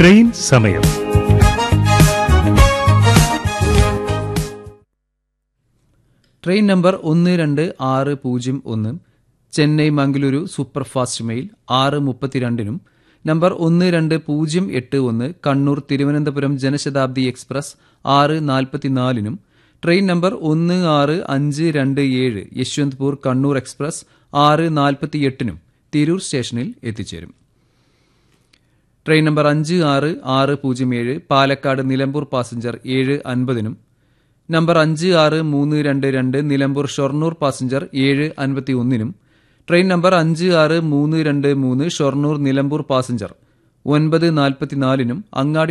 train സമയം train number ഒന്ന് രണ്ട് ആറ് പൂജ്യം ഒന്ന് ചെന്നൈ മംഗളൂരു സൂപ്പർഫാസ്റ്റ് മെയിൽ ആറ് മുപ്പത്തിരണ്ടിനും നമ്പർ ഒന്ന് രണ്ട് പൂജ്യം എട്ട് ഒന്ന് കണ്ണൂർ തിരുവനന്തപുരം ജനശതാബ്ദി എക്സ്പ്രസ് ആറ് നാൽപ്പത്തിനാലിനും ട്രെയിൻ നമ്പർ ഒന്ന് ആറ് അഞ്ച് രണ്ട് ഏഴ് യശ്വന്ത്പൂർ കണ്ണൂർ എക്സ്പ്രസ് ആറ് നാൽപ്പത്തിയെട്ടിനും തിരൂർ സ്റ്റേഷനിൽ എത്തിച്ചേരും ട്രെയിൻ നമ്പർ അഞ്ച് ആറ് ആറ് പൂജ്യം ഏഴ് പാലക്കാട് നിലമ്പൂർ പാസഞ്ചർ ഏഴ് അൻപതിനും നമ്പർ അഞ്ച് ആറ് മൂന്ന് രണ്ട് രണ്ട് നിലമ്പൂർ ഷൊർണൂർ പാസഞ്ചർ ഏഴ് അൻപത്തി ഒന്നിനും ട്രെയിൻ നമ്പർ അഞ്ച് ആറ് മൂന്ന് രണ്ട് മൂന്ന് ഷൊർണൂർ നിലമ്പൂർ പാസഞ്ചർ ഒൻപത് നാൽപ്പത്തിനാലിനും അങ്ങാടി